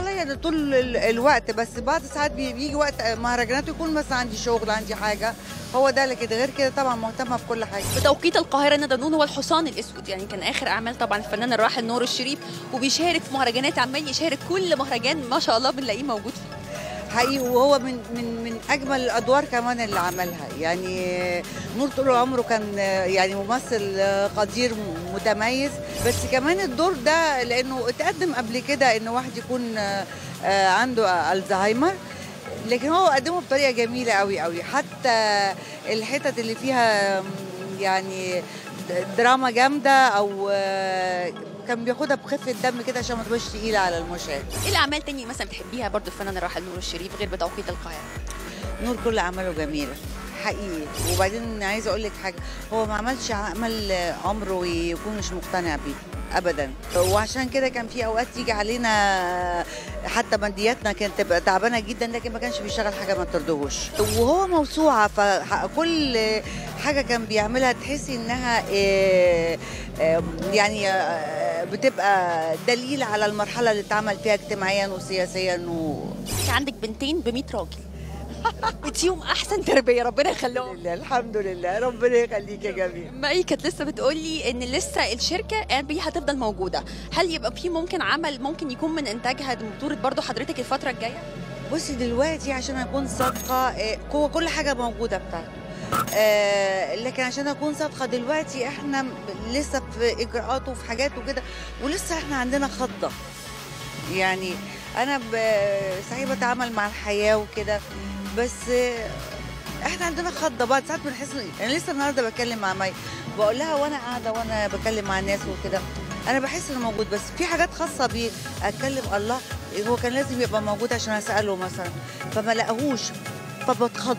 والله يعني طول ال- الوقت بس بعض ساعات بي- بيجي وقت مهرجانات يكون مثلا عندي شغل عندي حاجه هو ده اللي كده غير كده طبعا مهتمه بكل حاجه بتوقيت القاهره ندى نون هو الحصان الاسود يعني كان اخر اعمال طبعا الفنان الراحل نور الشريف وبيشارك في مهرجانات عمال يشارك كل مهرجان ما شاء الله بنلاقيه موجود فيه حقيقي وهو من من من اجمل الادوار كمان اللي عملها يعني نور طول عمره كان يعني ممثل قدير متميز بس كمان الدور ده لانه اتقدم قبل كده ان واحد يكون عنده الزهايمر لكن هو قدمه بطريقه جميله قوي قوي حتى الحتت اللي فيها يعني دراما جامده او كان بياخدها بخفه دم كده عشان ما تبقاش تقيله على المشاهد ايه الاعمال تاني مثلا بتحبيها برضو الفنان الراحل نور الشريف غير بتوقيت القاهره نور كل اعماله جميله حقيقي وبعدين عايزه اقول لك حاجه هو ما عملش عمل عمره يكون مش مقتنع بيه ابدا وعشان كده كان في اوقات تيجي علينا حتى مادياتنا كانت تبقى تعبانه جدا لكن ما كانش بيشتغل حاجه ما ترضهوش وهو موسوعه فكل حاجه كان بيعملها تحسي انها يعني بتبقى دليل على المرحله اللي اتعمل فيها اجتماعيا وسياسيا و... عندك بنتين ب 100 راجل بتيهم احسن تربيه ربنا يخليهم لله الحمد لله ربنا يخليك يا جميل مائي كانت لسه بتقول لي ان لسه الشركه ابي هتفضل موجوده هل يبقى في ممكن عمل ممكن يكون من انتاجها بطوله برضو حضرتك الفتره الجايه بصي دلوقتي عشان اكون صادقه هو كل حاجه موجوده بتاعته آه لكن عشان اكون صادقه دلوقتي احنا لسه في اجراءات وفي حاجات وكده ولسه احنا عندنا خضه يعني انا صحيح بتعامل مع الحياه وكده بس احنا عندنا خضه بعض ساعات بنحس انا لسه النهارده بتكلم مع مي بقول لها وانا قاعده وانا بكلم مع الناس وكده انا بحس انه موجود بس في حاجات خاصه بيه اتكلم الله هو كان لازم يبقى موجود عشان اساله مثلا فما لقاهوش فبتخض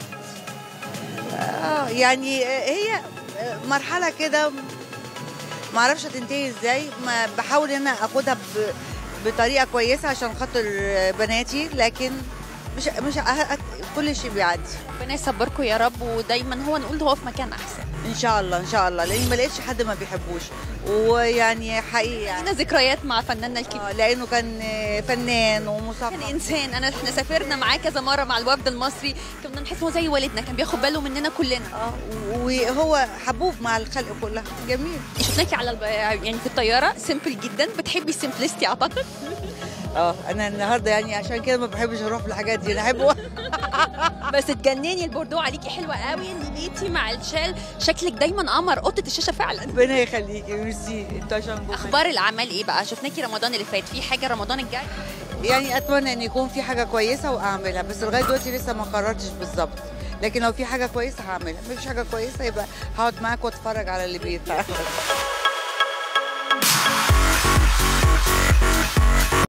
آه يعني هي مرحله كده ما اعرفش هتنتهي ازاي ما بحاول ان انا اخدها بطريقه كويسه عشان خاطر بناتي لكن مش مش كل شيء بيعدي ربنا يصبركم يا رب ودايما هو نقول هو في مكان احسن ان شاء الله ان شاء الله لاني ما لقيتش حد ما بيحبوش ويعني حقيقي يعني لنا ذكريات مع فناننا الكبير آه لانه كان فنان ومثقف كان انسان انا احنا سافرنا معاه كذا مره مع الوفد المصري كنا نحس هو زي والدنا كان بياخد باله مننا كلنا اه وهو حبوب مع الخلق كلها جميل شفناكي على الب... يعني في الطياره سيمبل جدا بتحبي السمبلستي اعتقد اه انا النهارده يعني عشان كده ما بحبش اروح في الحاجات دي انا احب بس تجنني البوردو عليكي حلوه قوي ان جيتي مع الشال شكلك دايما قمر قطه الشاشه فعلا ربنا يخليكي ميرسي انت عشان اخبار الاعمال ايه بقى شفناكي رمضان اللي فات في حاجه رمضان الجاي يعني اتمنى ان يكون في حاجه كويسه واعملها بس لغايه دلوقتي لسه ما قررتش بالظبط لكن لو في حاجه كويسه هعملها ما فيش حاجه كويسه يبقى هقعد معاك واتفرج على اللي بيتعمل